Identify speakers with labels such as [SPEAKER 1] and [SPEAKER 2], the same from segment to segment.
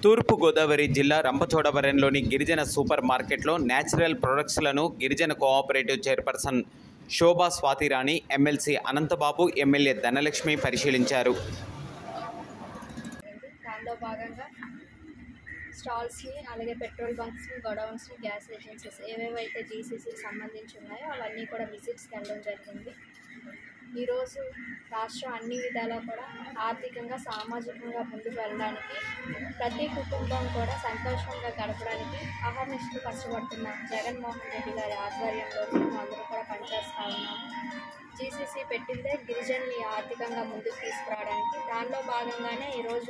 [SPEAKER 1] తూర్పుగోదావరి జిల్లా రంపచోడవరంలోని గిరిజన సూపర్ మార్కెట్లో నేచురల్ ప్రొడక్ట్స్లను గిరిజన cooperative chairperson Shobha Swathirani MLC Ananthababu MLA Dhanalakshmi పరిశీలించారు
[SPEAKER 2] దానిలో భాగంగా స్టాల్స్ని అలాగే పెట్రోల్ బంక్స్ని గొడౌన్స్ని గ్యాస్ ఏజెన్సీస్ ఏవేవైతే జీసీసీకి సంబంధించి ఉన్నాయో అవన్నీ కూడా విజిట్స్కి వెళ్ళడం జరిగింది ఈరోజు రాష్ట్రం అన్ని విధాలా కూడా ఆర్థికంగా సామాజికంగా ముందుకు వెళ్ళడానికి ప్రతి కుటుంబం కూడా సంతోషంగా గడపడానికి అహర్నిశలు కష్టపడుతున్న జగన్మోహన్ రెడ్డి గారి ఆధ్వర్యంలో మేము అందరూ కూడా పనిచేస్తూ ఉన్నాము జీసీసీ పెట్టిందే గిరిజనుల్ని ఆర్థికంగా ముందుకు తీసుకురావడానికి దానిలో భాగంగానే ఈరోజు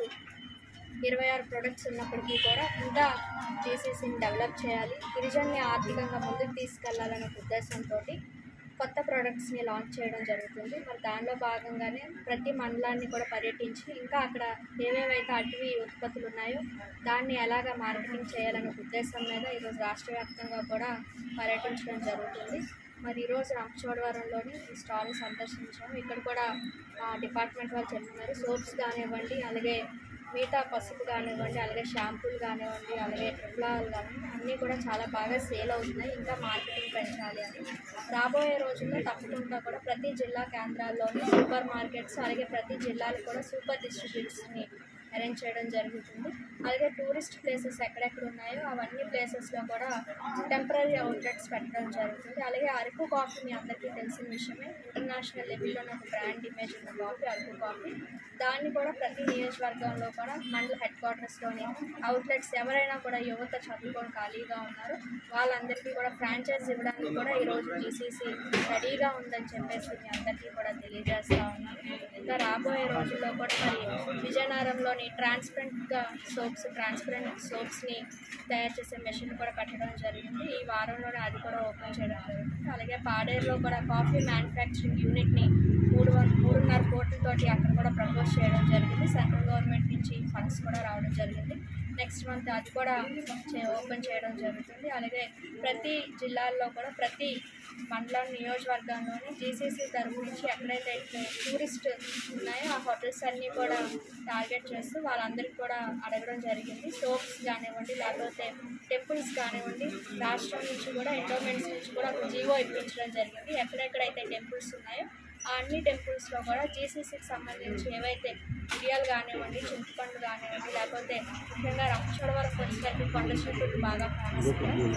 [SPEAKER 2] ఇరవై ఆరు ప్రొడక్ట్స్ ఉన్నప్పటికీ కూడా ఇంకా జీసీసీని డెవలప్ చేయాలి గిరిజనుల్ని ఆర్థికంగా ముందుకు తీసుకెళ్లాలనే ఉద్దేశంతో కొత్త ప్రోడక్ట్స్ని లాంచ్ చేయడం జరుగుతుంది మరి దానిలో భాగంగానే ప్రతి మండలాన్ని కూడా పర్యటించి ఇంకా అక్కడ ఏవేవైతే అటవీ ఉత్పత్తులు ఉన్నాయో దాన్ని ఎలాగ మార్కెటింగ్ చేయాలనే ఉద్దేశం మీద ఈరోజు రాష్ట్ర వ్యాప్తంగా కూడా పర్యటించడం జరుగుతుంది మరి ఈరోజు రంపచోడవరంలోని ఈ స్టాల్ని సందర్శించాము ఇక్కడ కూడా ఆ, డిపార్ట్మెంట్ వాళ్ళు చెప్తున్నారు సోప్స్ కానివ్వండి అలాగే మిగతా పసుపు కానివ్వండి అలాగే షాంపూలు కానివ్వండి అలాగే ట్రిప్లాలు కానివ్వండి అన్నీ కూడా చాలా బాగా సేల్ అవుతున్నాయి ఇంకా మార్కెటింగ్ పెంచాలి అని రాబోయే రోజుల్లో తప్పకుండా కూడా ప్రతి జిల్లా కేంద్రాల్లోని సూపర్ మార్కెట్స్ అలాగే ప్రతి జిల్లాలో కూడా సూపర్ డిస్ట్రిబ్యూటర్స్ని అరేంజ్ చేయడం జరుగుతుంది అలాగే టూరిస్ట్ ప్లేసెస్ ఎక్కడెక్కడ ఉన్నాయో అవన్నీ ప్లేసెస్లో కూడా టెంపరీ అవుట్లెట్స్ పెట్టడం జరుగుతుంది అలాగే అరకు కాఫీ మీ అందరికీ తెలిసిన విషయమే ఇంటర్నేషనల్ లెవెల్లో ఒక బ్రాండ్ ఇమేజ్ ఉన్న కాఫీ అరకు కాఫీ దాన్ని కూడా ప్రతి నియోజకవర్గంలో కూడా మండల హెడ్ క్వార్టర్స్లోని అవుట్లెట్స్ ఎవరైనా కూడా యువత చదువుకొని ఖాళీగా ఉన్నారు వాళ్ళందరికీ కూడా ఫ్రాంచైజ్ ఇవ్వడానికి కూడా ఈరోజు జీసీసీ రెడీగా ఉందని చెప్పేసి మీ అందరికీ కూడా తెలియజేస్తా ఉన్నాను ఇంకా రాబోయే రోజుల్లో కూడా మరి విజయనగరంలోని ట్రాన్స్పరెంట్గా సోప్స్ ట్రాన్స్పరెంట్ సోప్స్ని తయారు చేసే మెషిన్ కూడా పెట్టడం జరిగింది ఈ వారంలోనే అది కూడా ఓపెన్ చేయడం జరుగుతుంది అలాగే పాడేరులో కూడా కాఫీ మ్యానుఫ్యాక్చరింగ్ యూనిట్ని మూడు వం మూడున్నర కోట్లతోటి అక్కడ కూడా ప్రపోజ్ చేయడం జరిగింది సెంట్రల్ గవర్నమెంట్ నుంచి ఫండ్స్ కూడా రావడం జరిగింది నెక్స్ట్ మంత్ అది కూడా చే- ఓపెన్ చేయడం జరుగుతుంది అలాగే ప్రతి జిల్లాల్లో కూడా ప్రతి మండలం నియోజకవర్గంలోని జీసీసీ తరఫు నుంచి ఎక్కడైతే టూరిస్ట్ ఉన్నాయో ఆ హోటల్స్ అన్నీ కూడా టార్గెట్ చేస్తూ వాళ్ళందరికీ కూడా అడగడం జరిగింది సోప్స్ కానివ్వండి లేకపోతే టెంపుల్స్ కానివ్వండి రాష్ట్రం నుంచి కూడా ఎండోమెంట్స్ నుంచి కూడా ఒక జీవో ఇప్పించడం జరిగింది ఎక్కడెక్కడైతే టెంపుల్స్ ఉన్నాయో ఆ అన్ని టెంపుల్స్లో కూడా జీసీసీకి సంబంధించి ఏవైతే మిరియాలు కానివ్వండి చింతపండు కానివ్వండి లేకపోతే ముఖ్యంగా రంపచోడవరం వచ్చేసరికి కొండ చెట్లు బాగా ఫేమస్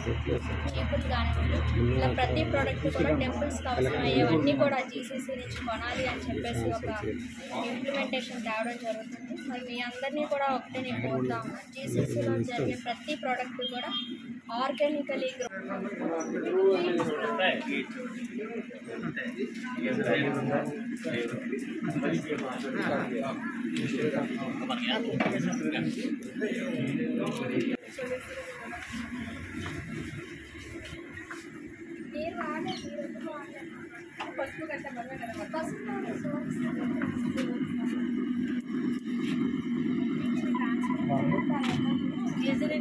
[SPEAKER 2] చీపులు కానివ్వండి ఇలా ప్రతి ప్రోడక్ట్ కూడా టెంపుల్స్కి అవసరమయ్యేవన్నీ కూడా జీసీసీ నుంచి కొనాలి అని చెప్పేసి ఒక ఇంప్లిమెంటేషన్ తేవడం జరుగుతుంది మరి మీ అందరినీ కూడా ఒకటే నేను కోరుతా ఉన్నాను జీసీసీలో జరిగే ప్రతి ప్రోడక్ట్ కూడా ఆర్గానికలీ మీరు వాడే మీరు ఎందుకు వాడలేదు? పసుపు కంటే మనమే కదా వాడతాం. పసుపు సోప్స్ ఈజీగా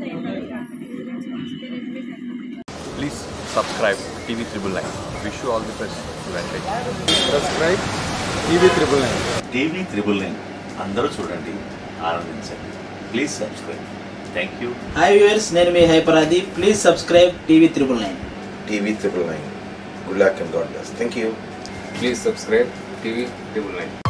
[SPEAKER 3] Please subscribe TV Triple Nine. Wish you all the best. Advantage.
[SPEAKER 4] Subscribe TV triple nine
[SPEAKER 5] TV triple nine అందరూ చూడండి ఆనందించండి please subscribe thank you
[SPEAKER 6] hi viewers నేను మీ హైపరాది please subscribe TV triple nine
[SPEAKER 7] TV triple nine. Good luck and God bless. Thank you.
[SPEAKER 4] Please subscribe TV triple nine